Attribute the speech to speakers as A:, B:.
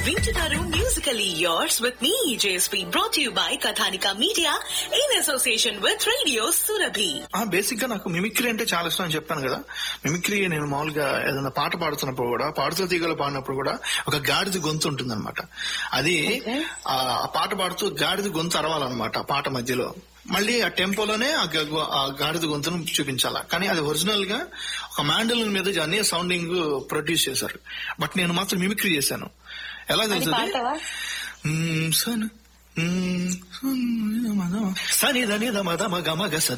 A: వింటున్నారు musically yours with me JSP brought you by Kathanika media in association with radio Surabhi
B: ఆ basic గా నాకు mimicry అంటే చాలా ఇష్టం అని చెప్పాను కదా మిమిక్రీ నేను మామూలుగా ఏదైనా పాట పాడుతున్నప్పుడు కూడా పాడుతూ తీగలు పాడినప్పుడు కూడా ఒక గాడిద గొంతు ఉంటుంది అనమాట అది ఆ ఆ పాట పాడుతూ గాడిద గొంతు అరవాలన్నమాట ఆ పాట మధ్యలో మళ్ళీ ఆ టెంపోలోనే ఆ గ- ఆ గాడిద గొంతును చూపించాలా కానీ అది ఒరిజినల్ గా ఒక మ్యాండలిన్ మీద అనే సౌండింగ్ ప్రొడ్యూస్ చేశారు బట్ నేను మాత్రం మిమిక్రీ చేశాను ఎలా తెలుసు
C: పాడతావా
B: సన్ సని దని దమ దమ గమ గస